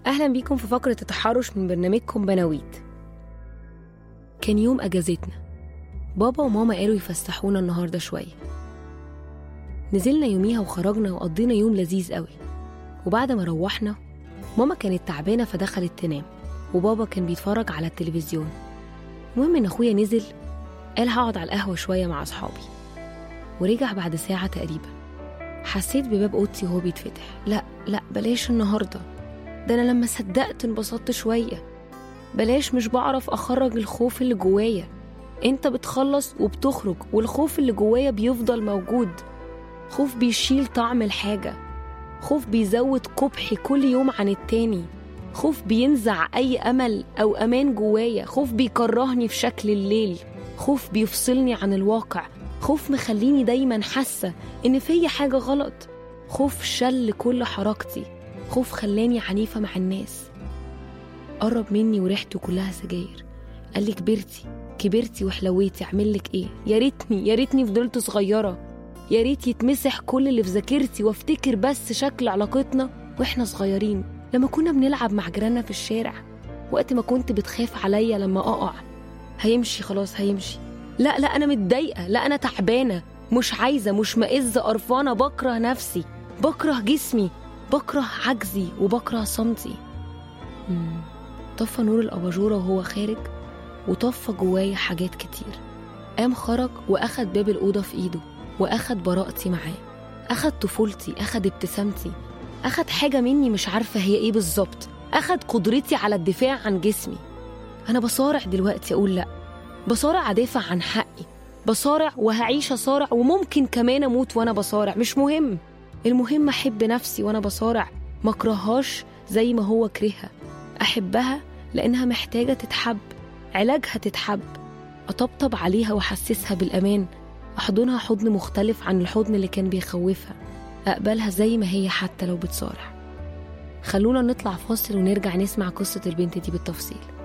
أهلا بيكم في فقرة التحرش من برنامجكم بناويت كان يوم أجازتنا بابا وماما قالوا يفسحونا النهاردة شوية نزلنا يوميها وخرجنا وقضينا يوم لذيذ قوي وبعد ما روحنا ماما كانت تعبانة فدخلت تنام وبابا كان بيتفرج على التلفزيون المهم إن أخويا نزل قال هقعد على القهوة شوية مع أصحابي ورجع بعد ساعة تقريبا حسيت بباب أوضتي وهو بيتفتح لا لا بلاش النهاردة ده أنا لما صدقت انبسطت شوية بلاش مش بعرف أخرج الخوف اللي جوايا أنت بتخلص وبتخرج والخوف اللي جوايا بيفضل موجود خوف بيشيل طعم الحاجة خوف بيزود قبحي كل يوم عن التاني خوف بينزع أي أمل أو أمان جوايا خوف بيكرهني في شكل الليل خوف بيفصلني عن الواقع خوف مخليني دايما حاسة إن فيا حاجة غلط خوف شل كل حركتي خوف خلاني عنيفة مع الناس قرب مني وريحته كلها سجاير قال لي كبرتي كبرتي وحلويتي اعمل لك ايه يا ريتني يا ريتني فضلت صغيره يا ريت يتمسح كل اللي في ذاكرتي وافتكر بس شكل علاقتنا واحنا صغيرين لما كنا بنلعب مع جيراننا في الشارع وقت ما كنت بتخاف عليا لما اقع هيمشي خلاص هيمشي لا لا انا متضايقه لا انا تعبانه مش عايزه مش مئزه قرفانه بكره نفسي بكره جسمي بكره عجزي وبكره صمتي مم. طفى نور الأباجورة وهو خارج وطفى جوايا حاجات كتير قام خرج وأخد باب الأوضة في إيده وأخد براءتي معاه أخد طفولتي أخد ابتسامتي أخد حاجة مني مش عارفة هي إيه بالظبط أخد قدرتي على الدفاع عن جسمي أنا بصارع دلوقتي أقول لأ بصارع أدافع عن حقي بصارع وهعيش أصارع وممكن كمان أموت وأنا بصارع مش مهم المهم أحب نفسي وأنا بصارع ما أكرههاش زي ما هو كرهها أحبها لأنها محتاجة تتحب علاجها تتحب أطبطب عليها وأحسسها بالأمان أحضنها حضن مختلف عن الحضن اللي كان بيخوفها أقبلها زي ما هي حتى لو بتصارع خلونا نطلع فاصل ونرجع نسمع قصة البنت دي بالتفصيل